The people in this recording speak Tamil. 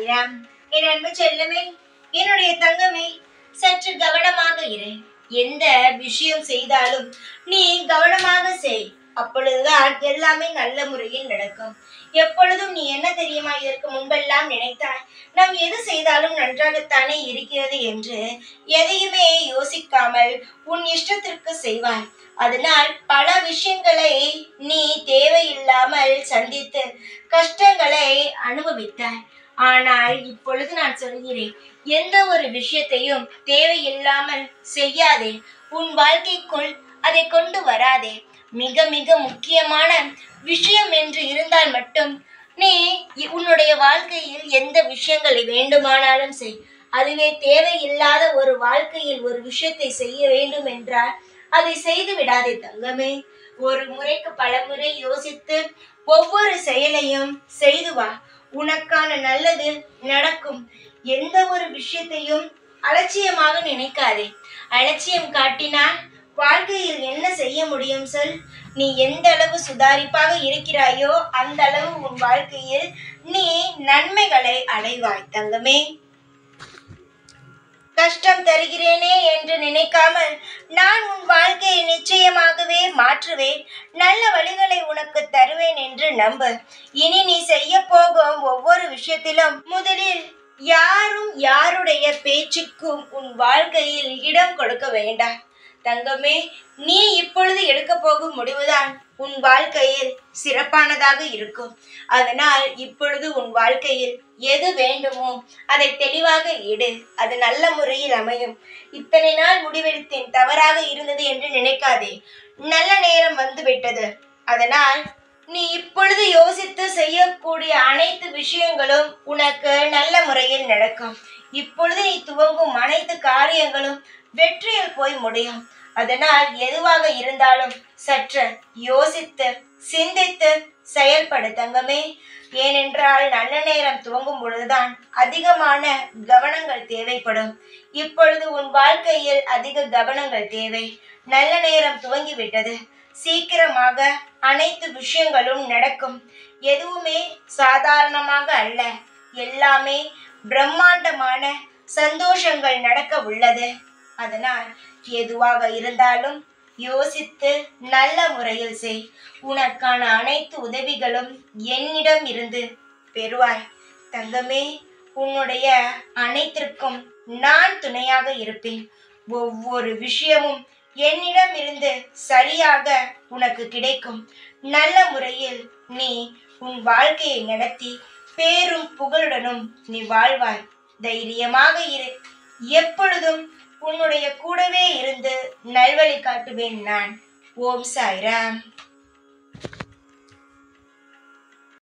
சாய்ராம் என் அன்பு செல்லமே என்னுடைய தங்கமே சற்று கவனமாக இரு எந்த விஷயம் செய்தாலும் நீ கவனமாக செய் அப்பொழுதுதான் எல்லாமே நல்ல முறையில் நடக்கும் எப்பொழுதும் நீ என்ன தெரியுமா இதற்கு முன்பெல்லாம் நினைத்தாய் நாம் எது செய்தாலும் நன்றாகத்தானே இருக்கிறது என்று எதையுமே யோசிக்காமல் உன் இஷ்டத்திற்கு செய்வாய் அதனால் பல விஷயங்களை நீ தேவையில்லாமல் சந்தித்து கஷ்டங்களை அனுபவித்தாய் ஆனால் இப்பொழுது நான் சொல்கிறேன் எந்த ஒரு விஷயத்தையும் தேவையில்லாமல் செய்யாதே உன் வாழ்க்கைக்குள் அதை கொண்டு வராதே மிக மிக முக்கியமான விஷயம் என்று இருந்தால் மட்டும் நீ இ- உன்னுடைய வாழ்க்கையில் எந்த விஷயங்களை வேண்டுமானாலும் செய் அதுவே தேவையில்லாத ஒரு வாழ்க்கையில் ஒரு விஷயத்தை செய்ய வேண்டும் என்றால் அதை செய்து விடாதே தங்கமே ஒரு முறைக்கு பல முறை யோசித்து ஒவ்வொரு செயலையும் செய்து வா உனக்கான நல்லது நடக்கும் எந்த ஒரு விஷயத்தையும் அலட்சியமாக நினைக்காதே அலட்சியம் காட்டினால் வாழ்க்கையில் என்ன செய்ய முடியும் சொல் நீ எந்த அளவு சுதாரிப்பாக இருக்கிறாயோ அந்த அளவு உன் வாழ்க்கையில் நீ நன்மைகளை அடைவாய் தங்கமே கஷ்டம் தருகிறேனே என்று நினைக்காமல் நான் உன் வாழ்க்கையை நிச்சயமாகவே மாற்றுவேன் நல்ல வழிகளை உனக்கு தருவேன் என்று நம்பு இனி நீ செய்ய போகும் ஒவ்வொரு விஷயத்திலும் முதலில் யாரும் யாருடைய பேச்சுக்கும் உன் வாழ்க்கையில் இடம் கொடுக்க வேண்டாம் தங்கமே நீ இப்பொழுது எடுக்க போகும் முடிவுதான் உன் வாழ்க்கையில் சிறப்பானதாக இருக்கும் அதனால் இப்பொழுது உன் வாழ்க்கையில் எது வேண்டுமோ அதை தெளிவாக எடு அது நல்ல முறையில் அமையும் இத்தனை நாள் முடிவெடுத்தேன் தவறாக இருந்தது என்று நினைக்காதே நல்ல நேரம் வந்து விட்டது அதனால் நீ இப்பொழுது யோசித்து செய்யக்கூடிய அனைத்து விஷயங்களும் உனக்கு நல்ல முறையில் நடக்கும் இப்பொழுது நீ துவங்கும் அனைத்து காரியங்களும் வெற்றியில் போய் முடியும் அதனால் எதுவாக இருந்தாலும் சற்று யோசித்து சிந்தித்து செயல்படு தங்கமே ஏனென்றால் நல்ல நேரம் துவங்கும் பொழுதுதான் அதிகமான கவனங்கள் தேவைப்படும் இப்பொழுது உன் வாழ்க்கையில் அதிக கவனங்கள் தேவை நல்ல நேரம் துவங்கிவிட்டது சீக்கிரமாக அனைத்து விஷயங்களும் நடக்கும் எதுவுமே சாதாரணமாக அல்ல எல்லாமே பிரம்மாண்டமான சந்தோஷங்கள் நடக்க உள்ளது அதனால் எதுவாக இருந்தாலும் யோசித்து நல்ல முறையில் செய் உனக்கான அனைத்து உதவிகளும் என்னிடம் இருந்து பெறுவாய் தங்கமே உன்னுடைய அனைத்திற்கும் நான் துணையாக இருப்பேன் ஒவ்வொரு விஷயமும் என்னிடம் இருந்து சரியாக உனக்கு கிடைக்கும் நல்ல முறையில் நீ உன் வாழ்க்கையை நடத்தி பேரும் புகழுடனும் நீ வாழ்வாய் தைரியமாக இரு எப்பொழுதும் உன்னுடைய கூடவே இருந்து நல்வழி காட்டுவேன் நான் ஓம் சாய்ராம்